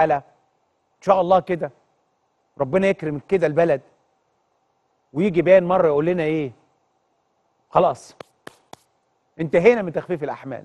تعالى ان شاء الله كده ربنا يكرم كده البلد ويجي بيان مره يقول لنا ايه خلاص انتهينا من تخفيف الاحمال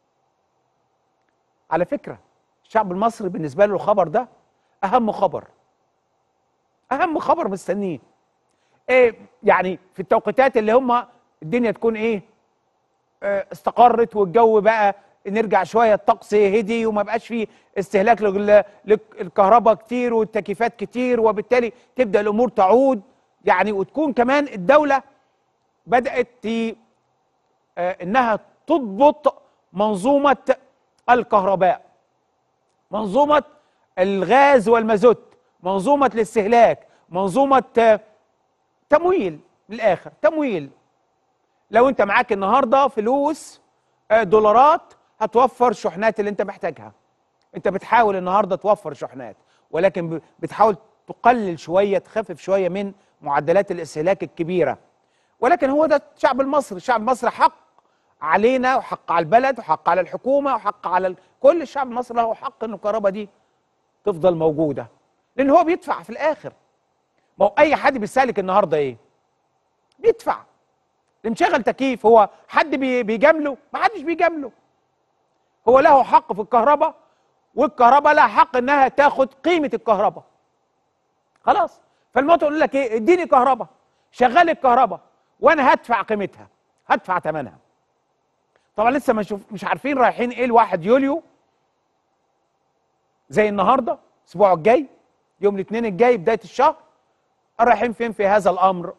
على فكره الشعب المصري بالنسبه له الخبر ده اهم خبر اهم خبر مستنيه ايه يعني في التوقيتات اللي هم الدنيا تكون ايه آه، استقرت والجو بقى نرجع شويه الطقس هدي وما بقاش فيه استهلاك لل- للكهرباء كتير والتكييفات كتير وبالتالي تبدا الامور تعود يعني وتكون كمان الدوله بدات ت- آه، انها تضبط منظومه الكهرباء منظومه الغاز والمازوت منظومه الاستهلاك منظومه آه، تمويل من الاخر تمويل لو انت معاك النهارده فلوس آه، دولارات هتوفر الشحنات اللي انت محتاجها انت بتحاول النهارده توفر شحنات ولكن ب- بتحاول تقلل شويه تخفف شويه من معدلات الاستهلاك الكبيره ولكن هو ده الشعب المصري الشعب المصري حق علينا وحق على البلد وحق على الحكومه وحق على ال... كل الشعب المصري له حق ان الكهرباء دي تفضل موجوده لان هو بيدفع في الاخر ما هو اي حد بيستهلك النهارده ايه بيدفع اللي مشغل تكييف هو حد بي- بيجامله ما حدش بيجامله هو له حق في الكهرباء والكهرباء لها حق انها تاخد قيمه الكهرباء خلاص فالموت يقول لك ايه اديني كهرباء شغال الكهرباء وانا هدفع قيمتها هدفع ثمنها طبعا لسه ما شوف مش عارفين رايحين ايه الواحد يوليو زي النهارده الاسبوع الجاي يوم الاثنين الجاي بدايه الشهر رايحين فين في هذا الامر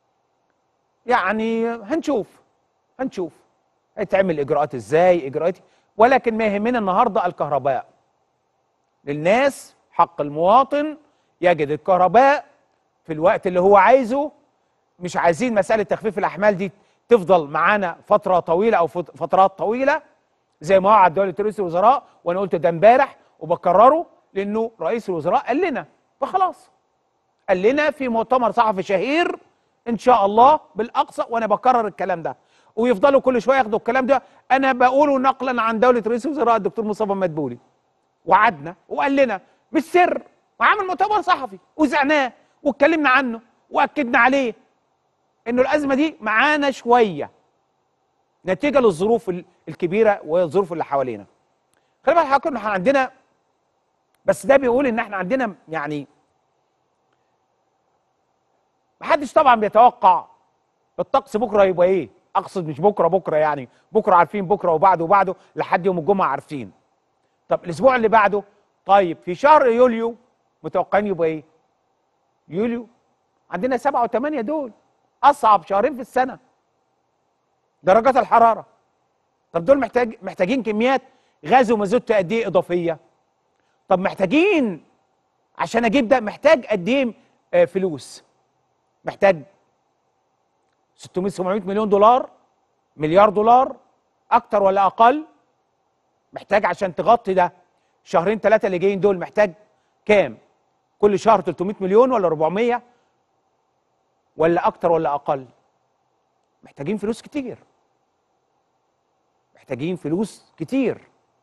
يعني هنشوف هنشوف هيتعمل اجراءات ازاي اجراءات ولكن ما يهمنا النهارده الكهرباء للناس حق المواطن يجد الكهرباء في الوقت اللي هو عايزه مش عايزين مساله تخفيف الاحمال دي تفضل معانا فتره طويله او فت- فترات طويله زي ما وعد دوله رئيس الوزراء وانا قلت ده امبارح وبكرره لانه رئيس الوزراء قال لنا فخلاص قال لنا في مؤتمر صحفي شهير ان شاء الله بالاقصى وانا بكرر الكلام ده ويفضلوا كل شويه ياخدوا الكلام ده انا بقوله نقلا عن دوله رئيس الوزراء الدكتور مصطفى مدبولي وعدنا وقال لنا بالسر وعمل مؤتمر صحفي وزعناه واتكلمنا عنه واكدنا عليه انه الازمه دي معانا شويه نتيجه للظروف ال- الكبيره والظروف اللي حوالينا خلي بالك حضرتك احنا عندنا بس ده بيقول ان احنا عندنا يعني محدش طبعا بيتوقع الطقس بكره يبقى ايه اقصد مش بكره بكره يعني بكره عارفين بكره وبعده وبعده لحد يوم الجمعه عارفين طب الاسبوع اللي بعده طيب في شهر يوليو متوقعين يبقى ايه يوليو عندنا سبعة وثمانية دول اصعب شهرين في السنه درجات الحراره طب دول محتاج محتاجين كميات غاز ومازوت قد ايه اضافيه طب محتاجين عشان اجيب ده محتاج قد ايه آه، فلوس محتاج 600 700 مليون دولار مليار دولار اكتر ولا اقل محتاج عشان تغطي ده شهرين ثلاثه اللي جايين دول محتاج كام كل شهر 300 مليون ولا 400 ولا اكتر ولا اقل محتاجين فلوس كتير محتاجين فلوس كتير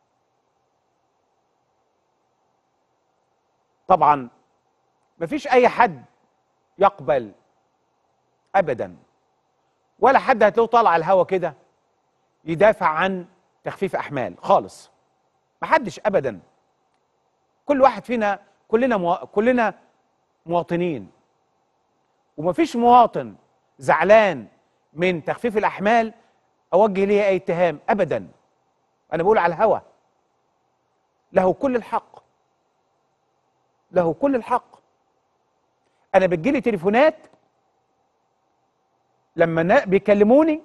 طبعا مفيش اي حد يقبل ابدا ولا حد هتلاقيه طالع على الهوا كده يدافع عن تخفيف احمال خالص محدش ابدا كل واحد فينا كلنا مو... كلنا مواطنين ومفيش مواطن زعلان من تخفيف الاحمال اوجه ليه اي اتهام ابدا انا بقول على الهوا له كل الحق له كل الحق انا بتجيلي تليفونات لما نا- بيكلموني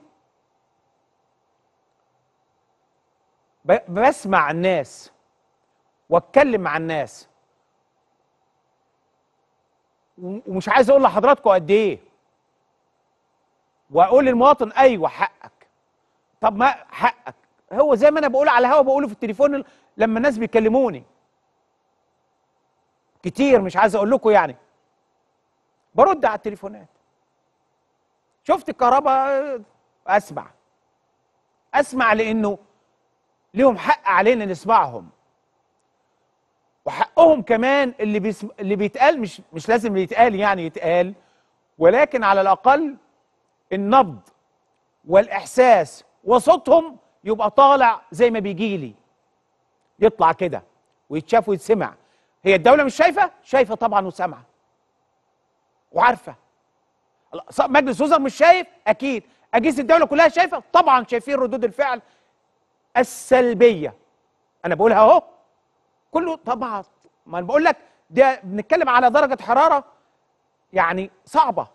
ب- بسمع الناس واتكلم مع الناس و- ومش عايز اقول لحضراتكم قد ايه واقول للمواطن ايوه حقك طب ما حقك هو زي ما انا بقول على الهوا بقوله في التليفون ال- لما الناس بيكلموني كتير مش عايز اقول لكم يعني برد على التليفونات شفت الكهرباء اسمع اسمع لانه ليهم حق علينا نسمعهم وحقهم حقهم كمان اللي بيسم... اللي بيتقال مش مش لازم اللي يتقال يعني يتقال ولكن على الاقل النبض والاحساس وصوتهم يبقى طالع زي ما بيجي لي يطلع كده ويتشاف ويتسمع هي الدوله مش شايفه شايفه طبعا وسامعه وعارفه مجلس وزراء مش شايف اكيد اجهزه الدوله كلها شايفه طبعا شايفين ردود الفعل السلبيه انا بقولها اهو كله طبعا ما انا بقول لك ده بنتكلم على درجه حراره يعني صعبه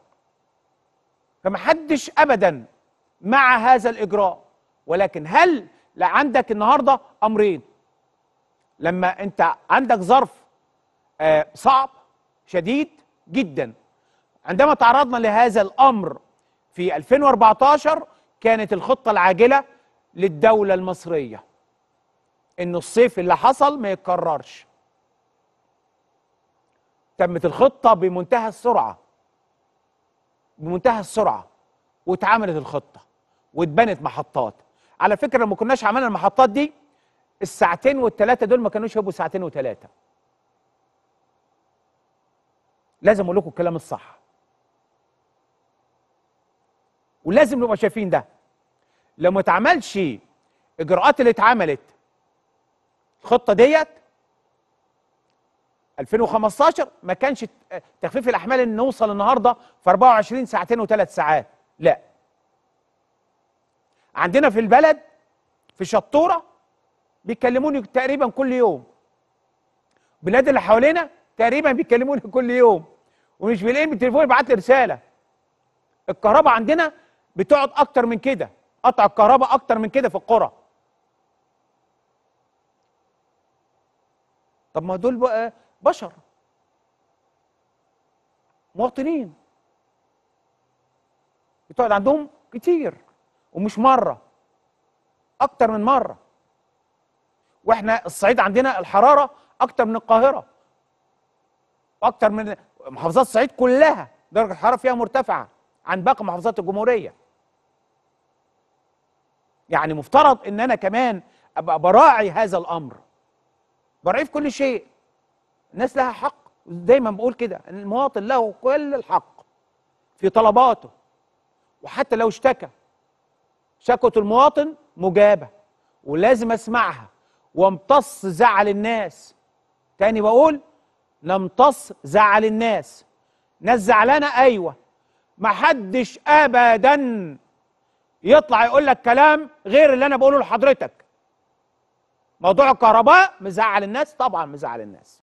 فمحدش ابدا مع هذا الاجراء ولكن هل لا عندك النهارده امرين لما انت عندك ظرف آه صعب شديد جدا عندما تعرضنا لهذا الامر في 2014 كانت الخطه العاجله للدوله المصريه انه الصيف اللي حصل ما يتكررش تمت الخطه بمنتهى السرعه بمنتهى السرعه واتعملت الخطه واتبنت محطات على فكره لما كناش عملنا المحطات دي الساعتين والثلاثه دول ما كانوش يبقوا ساعتين وثلاثه لازم اقول لكم الكلام الصح ولازم نبقى شايفين ده لو ما اتعملش اجراءات اللي اتعملت الخطه ديت 2015 ما كانش تخفيف الاحمال ان نوصل النهارده في 24 ساعتين وثلاث ساعات لا عندنا في البلد في شطوره بيكلموني تقريبا كل يوم بلاد اللي حوالينا تقريبا بيكلموني كل يوم ومش بيلاقيني بالتليفون يبعت لي رساله الكهرباء عندنا بتقعد اكتر من كده قطع الكهرباء اكتر من كده في القرى طب ما دول بقى بشر مواطنين بتقعد عندهم كتير ومش مره اكتر من مره واحنا الصعيد عندنا الحراره اكتر من القاهره واكتر من محافظات الصعيد كلها درجه الحراره فيها مرتفعه عن باقي محافظات الجمهوريه يعني مفترض ان انا كمان ابقى براعي هذا الامر براعيه في كل شيء الناس لها حق دايما بقول كده ان المواطن له كل الحق في طلباته وحتى لو اشتكى شكوى المواطن مجابه ولازم اسمعها وامتص زعل الناس تاني بقول نمتص زعل الناس ناس زعلانه ايوه محدش ابدا يطلع يقول لك كلام غير اللي انا بقوله لحضرتك موضوع الكهرباء مزعل الناس طبعا مزعل الناس